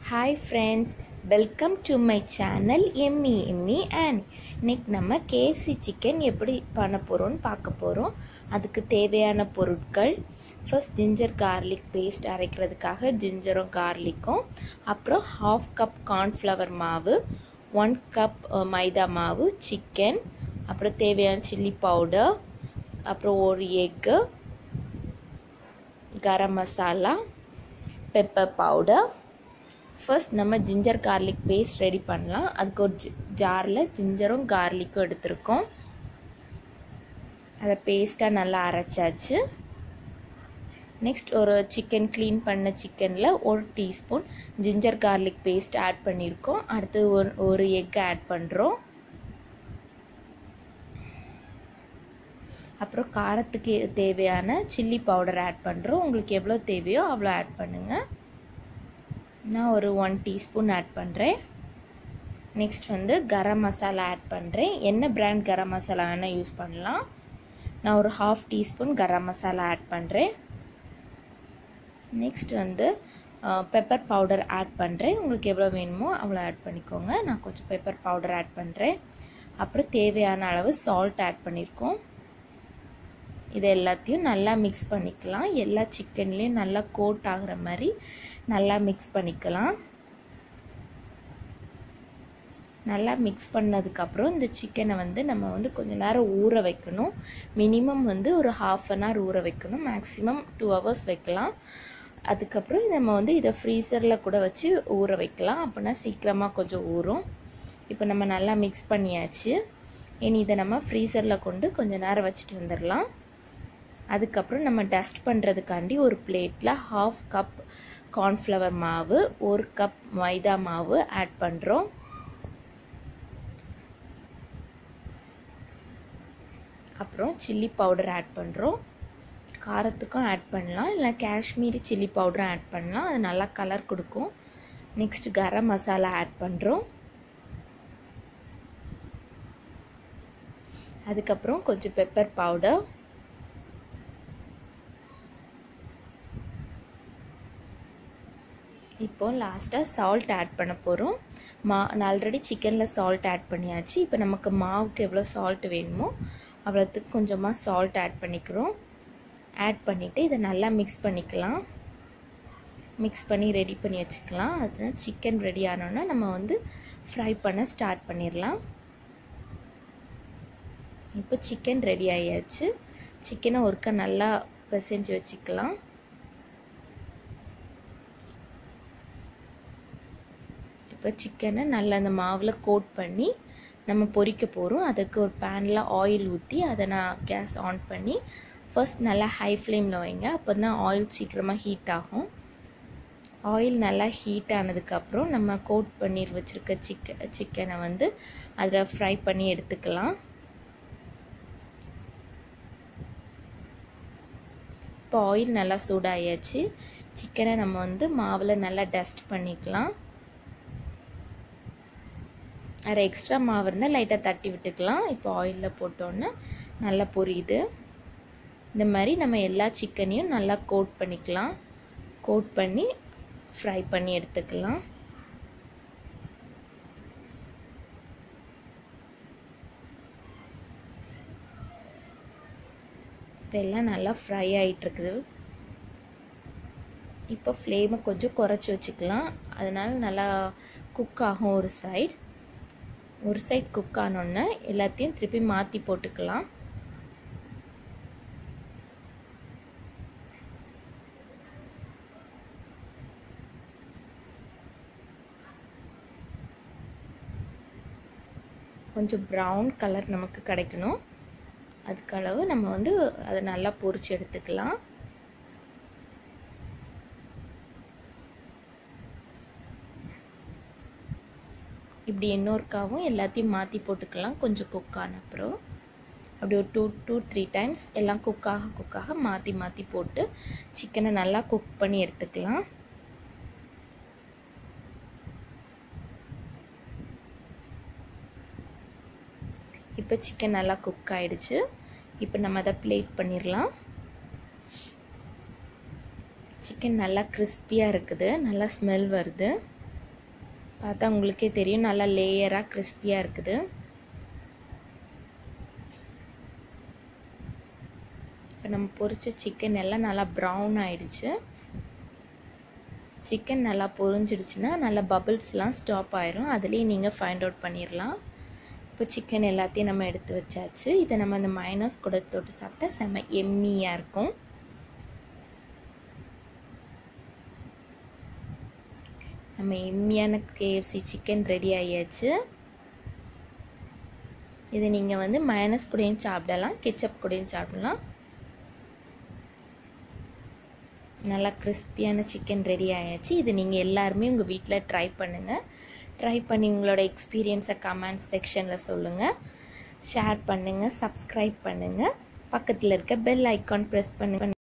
hi friends welcome to my channel yummy yummy and இன்னைக்கு நம்ம கேசி chicken எப்படி பண்ண போகிறோம்னு பார்க்க போகிறோம் அதுக்கு தேவையான பொருட்கள் ஃபர்ஸ்ட் ஜிஞ்சர் கார்லிக் பேஸ்ட் அரைக்கிறதுக்காக ஜிஞ்சரும் கார்லிக்கும் அப்புறம் ஹாஃப் கப் கார்ன்ஃப்ளவர் மாவு ஒன் கப் மைதா மாவு சிக்கன் அப்புறம் தேவையான சில்லி பவுடர் அப்புறம் ஒரு egg garam masala pepper powder first நம்ம ஜிஞ்சர் கார்லிக் பேஸ்ட் ரெடி பண்ணலாம் அதுக்கு ஒரு ஜாரில் ஜிஞ்சரும் கார்லிக்கும் எடுத்திருக்கோம் அதை பேஸ்ட்டாக நல்லா அரைச்சாச்சு நெக்ஸ்ட் ஒரு சிக்கன் க்ளீன் பண்ண சிக்கனில் ஒரு teaspoon ginger garlic paste add பண்ணியிருக்கோம் அடுத்து ஒரு ஒரு எக் ஆட் பண்ணுறோம் அப்புறம் காரத்துக்கு தேவையான சில்லி பவுடர் ஆட் பண்ணுறோம் உங்களுக்கு எவ்வளோ தேவையோ அவ்வளோ ஆட் பண்ணுங்கள் நான் ஒரு ஒன் டீஸ்பூன் ஆட் பண்ணுறேன் நெக்ஸ்ட் வந்து கரம் மசாலா ஆட் பண்ணுறேன் என்ன பிராண்ட் கரம் மசாலா வேணால் யூஸ் பண்ணலாம் நான் ஒரு half teaspoon garam masala add பண்ணுறேன் நெக்ஸ்ட் வந்து பெப்பர் பவுடர் ஆட் பண்ணுறேன் உங்களுக்கு எவ்வளோ வேணுமோ அவ்வளோ ஆட் பண்ணிக்கோங்க நான் கொஞ்சம் பெப்பர் பவுடர் ஆட் பண்ணுறேன் அப்புறம் தேவையான அளவு சால்ட் ஆட் பண்ணியிருக்கோம் இது எல்லாத்தையும் நல்லா மிக்ஸ் பண்ணிக்கலாம் எல்லா சிக்கன்லேயும் நல்லா கோட் ஆகிற மாதிரி நல்லா மிக்ஸ் பண்ணிக்கலாம் நல்லா மிக்ஸ் பண்ணதுக்கப்புறம் இந்த சிக்கனை வந்து நம்ம வந்து கொஞ்சம் நேரம் ஊற வைக்கணும் மினிமம் வந்து ஒரு ஹாஃப் அன் ஹவர் ஊற வைக்கணும் மேக்ஸிமம் டூ ஹவர்ஸ் வைக்கலாம் அதுக்கப்புறம் நம்ம வந்து இதை ஃப்ரீசரில் கூட வச்சு ஊற வைக்கலாம் அப்படின்னா சீக்கிரமாக கொஞ்சம் ஊறும் இப்போ நம்ம நல்லா மிக்ஸ் பண்ணியாச்சு இனி இதை நம்ம ஃப்ரீசரில் கொண்டு கொஞ்சம் நேரம் வச்சுட்டு வந்துடலாம் அதுக்கப்புறம் நம்ம டஸ்ட் பண்ணுறதுக்காண்டி ஒரு பிளேட்டில் ஹாஃப் கப் கார்ன்ஃப்ளவர் மாவு ஒரு கப் மைதா மாவு ஆட் பண்ணுறோம் அப்புறம் சில்லி பவுடர் ஆட் பண்ணுறோம் காரத்துக்கும் ஆட் பண்ணலாம் இல்லை காஷ்மீரி சில்லி பவுடரும் ஆட் பண்ணலாம் அது நல்லா கலர் கொடுக்கும் நெக்ஸ்ட் கரம் மசாலா ஆட் பண்ணுறோம் அதுக்கப்புறம் கொஞ்சம் பெப்பர் பவுடர் இப்போ லாஸ்ட்டாக சால்ட் ஆட் பண்ண போகிறோம் மா நான் ஆல்ரெடி சிக்கனில் சால்ட் ஆட் பண்ணியாச்சு இப்போ நமக்கு மாவுக்கு எவ்வளோ சால்ட் வேணுமோ அவ்வளோத்துக்கு கொஞ்சமாக சால்ட் ஆட் பண்ணிக்கிறோம் ஆட் பண்ணிவிட்டு இதை நல்லா மிக்ஸ் பண்ணிக்கலாம் மிக்ஸ் பண்ணி ரெடி பண்ணி வச்சுக்கலாம் அதுனா சிக்கன் ரெடி ஆனோன்னா நம்ம வந்து ஃப்ரை பண்ண ஸ்டார்ட் பண்ணிடலாம் இப்போ சிக்கன் ரெடி ஆகியாச்சு சிக்கனை ஒருக்கா நல்லா பிசைஞ்சு வச்சுக்கலாம் இப்போ சிக்கனை நல்லா அந்த மாவில் கோட் பண்ணி நம்ம பொரிக்க போகிறோம் அதுக்கு ஒரு பேனில் ஆயில் ஊற்றி அதை நான் கேஸ் ஆன் பண்ணி ஃபர்ஸ்ட் நல்லா ஹை ஃப்ளேமில் வைங்க அப்போ தான் ஆயில் சீக்கிரமாக ஹீட் ஆகும் ஆயில் நல்லா ஹீட் ஆனதுக்கப்புறம் நம்ம கோட் பண்ணி வச்சுருக்க சிக்க சிக்கனை வந்து அதில் ஃப்ரை பண்ணி எடுத்துக்கலாம் இப்போ ஆயில் நல்லா சூடாயாச்சு சிக்கனை நம்ம வந்து மாவில் நல்லா டஸ்ட் பண்ணிக்கலாம் அரை எக்ஸ்ட்ரா மாவு இருந்தால் லைட்டாக தட்டி விட்டுக்கலாம் இப்போ ஆயிலில் போட்டோன்னே நல்லா பொரியுது இந்த மாதிரி நம்ம எல்லா சிக்கனையும் நல்லா கோட் பண்ணிக்கலாம் கோட் பண்ணி ஃப்ரை பண்ணி எடுத்துக்கலாம் இப்போ எல்லாம் நல்லா ஃப்ரை ஆகிட்டுருக்குது இப்போ ஃப்ளேமை கொஞ்சம் குறைச்சி வச்சுக்கலாம் அதனால் நல்லா குக் ஆகும் ஒரு சைடு ஒரு சைட் குக் ஆனோடனே எல்லாத்தையும் திருப்பி மாற்றி போட்டுக்கலாம் கொஞ்சம் ப்ரௌன் கலர் நமக்கு கிடைக்கணும் அதுக்களவு நம்ம வந்து அதை நல்லா பொரிச்சு எடுத்துக்கலாம் இப்படி இன்னொருக்காவும் எல்லாத்தையும் மாற்றி போட்டுக்கலாம் கொஞ்சம் குக் ஆன அப்புறம் அப்படி ஒரு டூ டூ த்ரீ டைம்ஸ் எல்லாம் குக்காக குக்காக மாற்றி மாற்றி போட்டு சிக்கனை நல்லா குக் பண்ணி எடுத்துக்கலாம் இப்போ சிக்கன் நல்லா குக் ஆகிடுச்சு இப்போ நம்ம அதை பிளேட் பண்ணிடலாம் சிக்கன் நல்லா கிறிஸ்பியாக இருக்குது நல்லா ஸ்மெல் வருது பார்த்தா உங்களுக்கே தெரியும் நல்லா லேயராக கிறிஸ்பியாக இருக்குது இப்போ நம்ம பொரிச்ச சிக்கன் எல்லாம் நல்லா ப்ரௌன் ஆயிடுச்சு சிக்கன் நல்லா பொரிஞ்சிடுச்சுன்னா நல்லா பபிள்ஸ்லாம் ஸ்டாப் ஆயிரும் அதுலேயே நீங்கள் ஃபைண்ட் அவுட் பண்ணிடலாம் இப்போ சிக்கன் எல்லாத்தையும் நம்ம எடுத்து வச்சாச்சு இதை நம்ம அந்த மைனஸ் கூட தொட்டு சாப்பிட்டா செம எம்மியாக இருக்கும் நம்ம எம்மியான கேஎஃப்சி சிக்கன் ரெடி ஆகியாச்சு இதை நீங்கள் வந்து மைனஸ் கூடயும் சாப்பிடலாம் கெச்சப் கூடயும் சாப்பிடலாம் நல்லா கிறிஸ்பியான சிக்கன் ரெடி ஆயாச்சு இது நீங்கள் எல்லாருமே உங்கள் வீட்டில் ட்ரை பண்ணுங்கள் ட்ரை பண்ணி உங்களோட எக்ஸ்பீரியன்ஸை கமெண்ட்ஸ் செக்ஷனில் சொல்லுங்கள் ஷேர் பண்ணுங்கள் சப்ஸ்கிரைப் பண்ணுங்கள் பக்கத்தில் இருக்க பெல் ஐக்கான் ப்ரெஸ் பண்ணுங்கள்